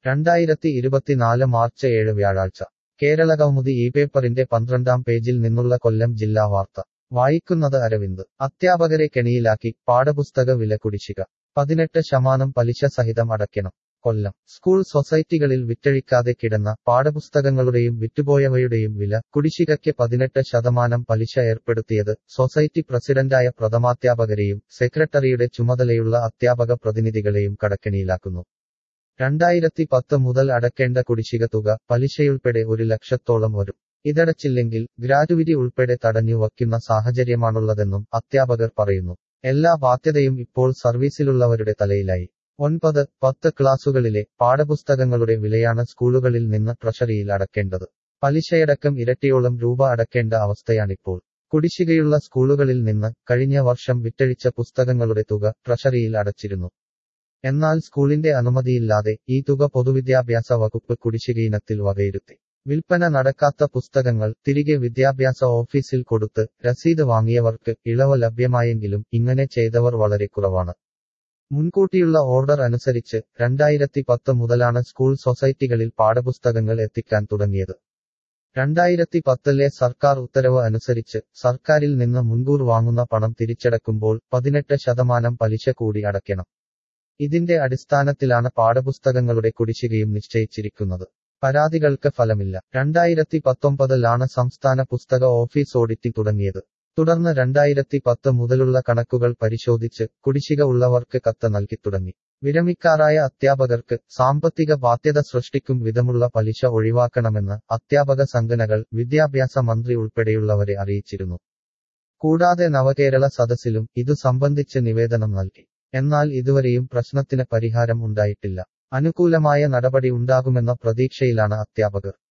രണ്ടായിരത്തി ഇരുപത്തിനാല് മാർച്ച് ഏഴ് വ്യാഴാഴ്ച കേരള കൗമുദി ഈ പേപ്പറിന്റെ പന്ത്രണ്ടാം പേജിൽ നിന്നുള്ള കൊല്ലം ജില്ലാ വാർത്ത വായിക്കുന്നത് അരവിന്ദ് അധ്യാപകരെ കെണിയിലാക്കി പാഠപുസ്തക വില കുടിശ്ശിക പതിനെട്ട് ശതമാനം പലിശ സഹിതം അടയ്ക്കണം കൊല്ലം സ്കൂൾ സൊസൈറ്റികളിൽ വിറ്റഴിക്കാതെ കിടന്ന പാഠപുസ്തകങ്ങളുടെയും വിറ്റുപോയവയുടെയും വില കുടിശ്ശികയ്ക്ക് പതിനെട്ട് ശതമാനം പലിശ ഏർപ്പെടുത്തിയത് സൊസൈറ്റി പ്രസിഡന്റായ പ്രഥമാധ്യാപകരെയും സെക്രട്ടറിയുടെ ചുമതലയുള്ള അധ്യാപക പ്രതിനിധികളെയും കടക്കെണിയിലാക്കുന്നു രണ്ടായിരത്തി പത്ത് മുതൽ അടക്കേണ്ട കുടിശ്ശിക തുക പലിശയുൾപ്പെടെ ഒരു ലക്ഷത്തോളം വരും ഇതടച്ചില്ലെങ്കിൽ ഗ്രാറ്റുവിറ്റി ഉൾപ്പെടെ തടഞ്ഞു വയ്ക്കുന്ന സാഹചര്യമാണുള്ളതെന്നും അധ്യാപകർ പറയുന്നു എല്ലാ ബാധ്യതയും ഇപ്പോൾ സർവീസിലുള്ളവരുടെ തലയിലായി ഒൻപത് പത്ത് ക്ലാസുകളിലെ പാഠപുസ്തകങ്ങളുടെ വിലയാണ് സ്കൂളുകളിൽ നിന്ന് ട്രഷറിയിൽ അടക്കേണ്ടത് പലിശയടക്കം ഇരട്ടിയോളം രൂപ അടക്കേണ്ട അവസ്ഥയാണിപ്പോൾ കുടിശ്ശികയുള്ള സ്കൂളുകളിൽ നിന്ന് കഴിഞ്ഞ വർഷം വിറ്റഴിച്ച പുസ്തകങ്ങളുടെ തുക ട്രഷറിയിൽ അടച്ചിരുന്നു എന്നാൽ സ്കൂളിന്റെ അനുമതിയില്ലാതെ ഈ തുക പൊതുവിദ്യാഭ്യാസ വകുപ്പ് കുടിശ്ശികയിനത്തിൽ വകയിരുത്തി വിൽപ്പന നടക്കാത്ത പുസ്തകങ്ങൾ തിരികെ വിദ്യാഭ്യാസ ഓഫീസിൽ കൊടുത്ത് രസീത് വാങ്ങിയവർക്ക് ഇളവ് ലഭ്യമായെങ്കിലും ഇങ്ങനെ ചെയ്തവർ വളരെ കുറവാണ് മുൻകൂട്ടിയുള്ള ഓർഡർ അനുസരിച്ച് രണ്ടായിരത്തി പത്ത് മുതലാണ് സ്കൂൾ സൊസൈറ്റികളിൽ പാഠപുസ്തകങ്ങൾ എത്തിക്കാൻ തുടങ്ങിയത് രണ്ടായിരത്തി പത്തിലെ സർക്കാർ ഉത്തരവ് അനുസരിച്ച് സർക്കാരിൽ നിന്ന് മുൻകൂർ വാങ്ങുന്ന പണം തിരിച്ചടക്കുമ്പോൾ പതിനെട്ട് ശതമാനം പലിശ കൂടി അടയ്ക്കണം ഇതിന്റെ അടിസ്ഥാനത്തിലാണ് പാഠപുസ്തകങ്ങളുടെ കുടിശ്ശികയും നിശ്ചയിച്ചിരിക്കുന്നത് പരാതികൾക്ക് ഫലമില്ല രണ്ടായിരത്തി പത്തൊമ്പതിലാണ് സംസ്ഥാന പുസ്തക ഓഫീസ് ഓഡിറ്റിംഗ് തുടങ്ങിയത് തുടർന്ന് രണ്ടായിരത്തി പത്ത് മുതലുള്ള കണക്കുകൾ പരിശോധിച്ച് കുടിശ്ശിക ഉള്ളവർക്ക് കത്ത് നൽകി തുടങ്ങി വിരമിക്കാറായ അധ്യാപകർക്ക് സാമ്പത്തിക ബാധ്യത സൃഷ്ടിക്കും വിധമുള്ള പലിശ ഒഴിവാക്കണമെന്ന് അധ്യാപക സംഘടനകൾ വിദ്യാഭ്യാസ മന്ത്രി ഉൾപ്പെടെയുള്ളവരെ അറിയിച്ചിരുന്നു കൂടാതെ നവകേരള സദസ്സിലും ഇതു സംബന്ധിച്ച് നിവേദനം നൽകി എന്നാൽ ഇതുവരെയും പ്രശ്നത്തിന് പരിഹാരം ഉണ്ടായിട്ടില്ല അനുകൂലമായ നടപടി ഉണ്ടാകുമെന്ന പ്രതീക്ഷയിലാണ് അധ്യാപകർ